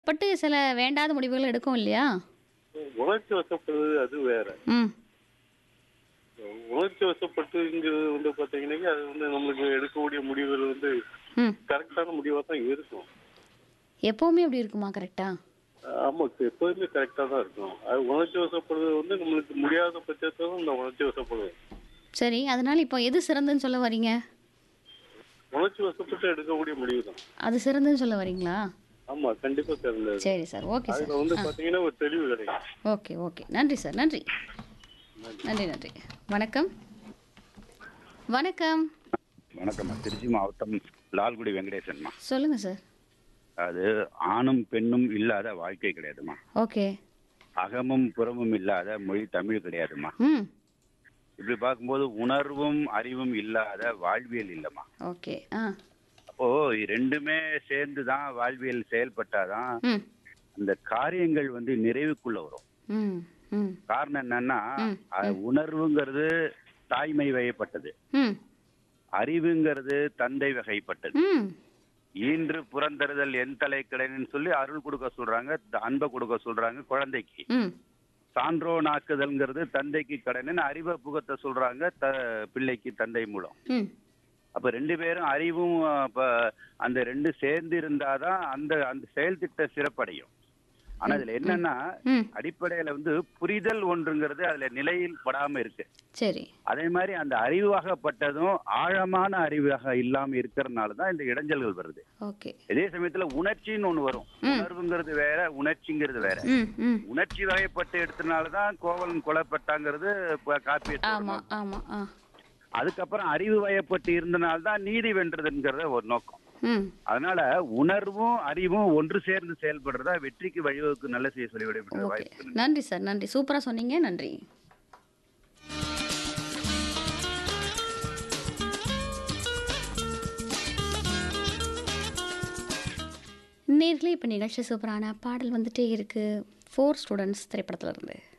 வசப்பட்டு சில வேண்டாத முடிவுகள் எடுக்கும் இல்லையா உணர்ச்சி வசப்படுறது அது வேற ம் உணர்ச்சி வசப்பட்டுங்கிறது வந்து பாத்தீங்கன்னா அது வந்து நம்மளுக்கு எடுக்கக்கூடிய முடிவுகள் வந்து ம் கரெக்டான முடிவா தான் இருக்கும் எப்போவுமே அப்படி இருக்குமா கரெக்டாக ஆமா எப்போதுமே கரெக்டா தான் இருக்கும் அது உணர்ச்சி வசப்படுறது வந்து நம்மளுக்கு முடியாத பட்சத்துல இந்த உணர்ச்சி வசப்படுது சரி அதனால இப்போ எது சிறந்ததுன்னு சொல்ல வரீங்க உணர்ச்சி வசப்பட்டு எடுக்கக்கூடிய முடிவு தான் அது சிறந்ததுன்னு சொல்ல வரீங்களா ஆமா கண்டிப்பா சிறந்தது சரி சார் ஓகே சார் அதுல வந்து பாத்தீங்கன்னா ஒரு தெளிவு கிடைக்கும் ஓகே ஓகே நன்றி சார் நன்றி நன்றி நன்றி வணக்கம் வணக்கம் வணக்கம்மா திருச்சி மாவட்டம் லால்குடி வெங்கடேசன்மா சொல்லுங்கள் சார் அது ஆணும் பெண்ணும் இல்லாத வாழ்க்கை கிடையாதுமா ஓகே அகமும் புறமும் இல்லாத மொழி தமிழ் கிடையாதுமா ம் இப்படி பார்க்கும்போது உணர்வும் அறிவும் இல்லாத வாழ்வியல் இல்லைம்மா ஓகே ஆ அப்போ ரெண்டுமே சேர்ந்து தான் வாழ்வியல் செயல்பட்டாதான் ம் அந்த காரியங்கள் வந்து நிறைவுக்குள்ள வரும் ம் ம் காரணம் என்னன்னா ம், அது உணர்வுங்கிறது தாய்மை வகைப்பட்டது ம் அறிவுங்கிறது தந்தை வகைப்பட்டது ம் ஈன்று புறந்தறுதல் என் தலை கிடைன்னு சொல்லி அருள் கொடுக்க சொல்றாங்க த- அன்பை கொடுக்க சொல்றாங்க குழந்தைக்கு ம் சான்றோனாக்குதல்ங்கிறது தந்தைக்கு கடன்னு அறிவை புகத்த சொல்றாங்க த பிள்ளைக்கு தந்தை மூலம் ம் அப்ப ரெண்டு பேரும் அறிவும் அப்ப அந்த ரெண்டு சேர்ந்து இருந்தாதான் அந்த அந்த செயல் திட்டம் சிறப்படையும் ஆனா இதுல என்னன்னா ம் அடிப்படையில வந்து புரிதல் ஒன்றுங்கிறது அதுல நிலையில் படாம இருக்கு சரி அதே மாதிரி அந்த அறிவாகப்பட்டதும் ஆழமான அறிவாக இல்லாம இருக்கிறதுனால தான் இந்த இடைஞ்சல்கள் வருது ஓகே இதே சமயத்துல உணர்ச்சின்னு ஒண்ணு வரும் உணர்வுங்கிறது வேற உணர்ச்சிங்கிறது வேற ம் ம் உணர்ச்சி வகைப்பட்டு எடுத்தனாலதான் கோவலன் கொலைப்பட்டாங்கிறது இப்ப காப்பியத்தில் ஆமாம் ஆமாம் ஆ அதுக்கப்புறம் அறிவு வயப்பட்டு இருந்தனால்தான் நீதி வென்றதுங்கிறத ஒரு நோக்கம் ம் அதனால உணர்வும் அறிவும் ஒன்று சேர்ந்து செயல்படுறதா வெற்றிக்கு வழிவகுக்கு நல்ல செய்ய சொல்லி விடைபெற்ற ஓகே வாய்ப்பு நன்றி சார் நன்றி சூப்பராக சொன்னீங்க நன்றி நேர்களே இப்போ நிகழ்ச்சி சூப்பரான பாடல் வந்துட்டே இருக்கு ஃபோர் ஸ்டூடெண்ட்ஸ் திரைப்படத்துல இருந்து